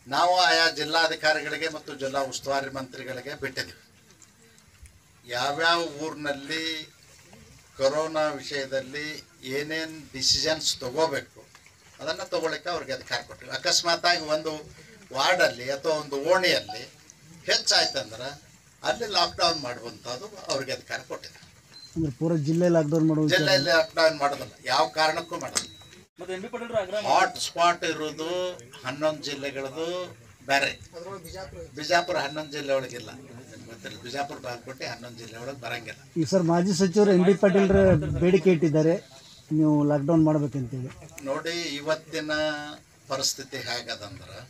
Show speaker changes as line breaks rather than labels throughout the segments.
ನಾವು ಆಯಾ ಜಿಲ್ಲಾಧಿಕಾರಿಗಳಿಗೆ ಮತ್ತು ಜಿಲ್ಲಾ ಉಸ್ತುವಾರಿ ಮಂತ್ರಿಗಳಿಗೆ ಬಿಟ್ಟಿದ್ದೀವಿ ಯಾವ್ಯಾವ ಊರಿನಲ್ಲಿ ಕೊರೋನಾ ವಿಷಯದಲ್ಲಿ ಏನೇನು ಡಿಸಿಷನ್ಸ್ ತಗೋಬೇಕು ಅದನ್ನು ತಗೊಳ್ಳಿಕ್ಕೆ ಅವ್ರಿಗೆ ಅಧಿಕಾರ ಕೊಟ್ಟಿವಿ ಅಕಸ್ಮಾತಾಗಿ ಒಂದು ವಾರ್ಡಲ್ಲಿ ಅಥವಾ ಒಂದು ಓಣಿಯಲ್ಲಿ ಹೆಚ್ಚಾಯ್ತಂದ್ರೆ ಅಲ್ಲಿ ಲಾಕ್ಡೌನ್ ಮಾಡುವಂಥದ್ದು ಅವ್ರಿಗೆ ಅಧಿಕಾರ ಕೊಟ್ಟಿದೆ
ಅಂದ್ರೆ ಪೂರ ಜಿಲ್ಲೆ ಲಾಕ್ಡೌನ್ ಮಾಡೋದು
ಜಿಲ್ಲೆಯಲ್ಲಿ ಲಾಕ್ಡೌನ್ ಮಾಡೋದಿಲ್ಲ ಯಾವ ಕಾರಣಕ್ಕೂ ಮಾಡೋದಿಲ್ಲ
ಮತ್ತೆ ಎಂ ಬಿ ಪಟೇಲ್ರು ಆಗ್ರಹ
ಹಾಟ್ ಸ್ಪಾಟ್ ಇರೋದು ಹನ್ನೊಂದು ಜಿಲ್ಲೆಗಳದು ಬೇರೆ ಬಿಜಾಪುರ ಹನ್ನೊಂದು ಜಿಲ್ಲೆ ಒಳಗಿಲ್ಲ ನಿಮ್ಗೆ ಗೊತ್ತಿಲ್ಲ ಬಿಜಾಪುರ ಬಾಲ್ಕೋಟೆ ಹನ್ನೊಂದು ಜಿಲ್ಲೆ ಒಳಗೆ ಬರಂಗಿಲ್ಲ
ಈಗ ಸರ್ ಮಾಜಿ ಸಚಿವರು ಎಂ ಬಿ ಪಾಟೀಲ್ರ ಬೇಡಿಕೆ ಇಟ್ಟಿದ್ದಾರೆ ನೀವು ಲಾಕ್ಡೌನ್ ಮಾಡ್ಬೇಕಂತೇಳಿ
ನೋಡಿ ಇವತ್ತಿನ ಪರಿಸ್ಥಿತಿ ಹೇಗದಂದ್ರೆ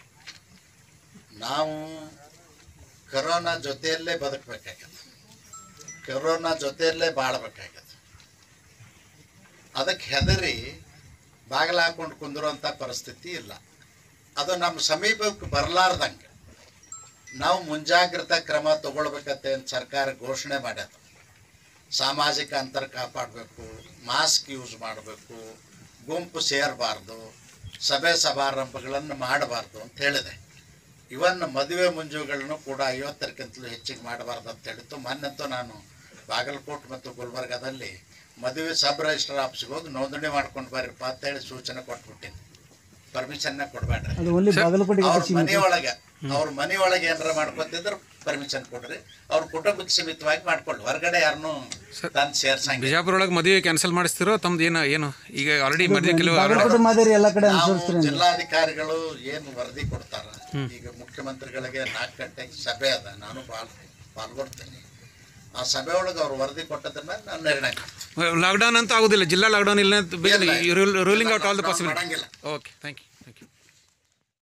ನಾವು ಕರೋನಾ ಜೊತೆಯಲ್ಲೇ ಬದುಕಬೇಕಾಗ್ಯದ ಕರೋನಾ ಜೊತೆಯಲ್ಲೇ ಬಾಳ್ಬೇಕಾಗ್ಯದ ಅದಕ್ಕೆ ಹೆದರಿ ಬಾಗಿಲು ಹಾಕೊಂಡು ಕುಂದಿರುವಂಥ ಪರಿಸ್ಥಿತಿ ಇಲ್ಲ ಅದು ನಮ್ಮ ಸಮೀಪಕ್ಕೆ ಬರಲಾರ್ದಂಗೆ ನಾವು ಮುಂಜಾಗ್ರತಾ ಕ್ರಮ ತಗೊಳ್ಬೇಕಂತ ಏನು ಸರ್ಕಾರ ಘೋಷಣೆ ಮಾಡ್ಯದ ಸಾಮಾಜಿಕ ಅಂತರ ಕಾಪಾಡಬೇಕು ಮಾಸ್ಕ್ ಯೂಸ್ ಮಾಡಬೇಕು ಗುಂಪು ಸೇರಬಾರ್ದು ಸಭೆ ಸಮಾರಂಭಗಳನ್ನು ಮಾಡಬಾರ್ದು ಅಂತ ಹೇಳಿದೆ ಇವನ್ ಮದುವೆ ಮುಂಜುಗಳನ್ನು ಕೂಡ ಐವತ್ತರಕ್ಕಿಂತಲೂ ಹೆಚ್ಚಿಗೆ ಮಾಡಬಾರ್ದು ಅಂತ ಹೇಳಿತ್ತು ಮೊನ್ನೆಂತೂ ನಾನು ಬಾಗಲಕೋಟೆ ಮತ್ತು ಗುಲ್ಬರ್ಗಾದಲ್ಲಿ ಮದುವೆ ಸಬ್ ರಿಜಿಸ್ಟರ್ ಆಫೀಸ್ಗೆ ಹೋಗಿ ನೋಂದಣಿ ಮಾಡ್ಕೊಂಡು ಬರ್ರಿಪ್ಪ ಅಂತೇಳಿ ಸೂಚನೆ ಕೊಟ್ಬಿಟ್ಟಿನಿ ಪರ್ಮಿಷನ್ನ ಕೊಡಬೇಡ್ರಿ
ಅದು ಓನ್ಲಿ ಬಾಗಲಕೋಟೆಗೆ
ಅವ್ರ ಮನೆಯೊಳಗೆ ಅವ್ರ ಮನೆಯೊಳಗೆ ಏನಾರ ಮಾಡ್ಕೊತಿದ್ರೆ ಪರ್ಮಿಷನ್ ಕೊಡ್ರಿ ಅವ್ರ ಕುಟುಂಬಕ್ಕೆ ಸೀಮಿತವಾಗಿ ಮಾಡ್ಕೊಳ್ಳಿ ಹೊರಗಡೆ ಯಾರನ್ನೂ ತಂದು ಸೇರ್ಸಂಗಿಲ್ಲ
ಬಿಜಾಪುರ ಒಳಗೆ ಮದುವೆ ಕ್ಯಾನ್ಸಲ್ ಮಾಡಿಸ್ತಿರೋ ತಮ್ದು ಏನು ಏನು ಈಗ ಆಲ್ರೆಡಿ ಮದುವೆ ಕೆಲವು
ಬಾಗಲಕೋಟೆ ಮಾದರಿ ಎಲ್ಲ ಕಡೆ
ನಾವು
ಅನುಸರಿಸ್ತೀರಿ
ಜಿಲ್ಲಾಧಿಕಾರಿಗಳು ಏನು ವರದಿ ಕೊಡ್ತಾರ ಈಗ ಮುಖ್ಯಮಂತ್ರಿಗಳಿಗೆ ನಾಲ್ಕು ಗಂಟೆಗೆ ಸಭೆ ಅದ ನಾನು ಪಾಲ್ ಪಾಲ್ಗೊಳ್ತೇನೆ ಆ ಸಭೆ ಒಳಗೆ ಅವ್ರು ವರದಿ ಕೊಟ್ಟದ್ರ ಮೇಲೆ ನಾನು ನಿರ್ಣಯ ಮಾಡ್ತೀನಿ.
ಲಾಕ್ಡೌನ್ ಅಂತ ಆಗೋದಿಲ್ಲ ಜಿಲ್ಲಾ ಲಾಕ್ಡೌನ್ ಇಲ್ಲ
ಇಲ್ಲ.
Ruling out all the
Lockdown
possibility
ಮಾಡಂಗಿಲ್ಲ
ಓಕೆ ಥ್ಯಾಂಕ್ ಯು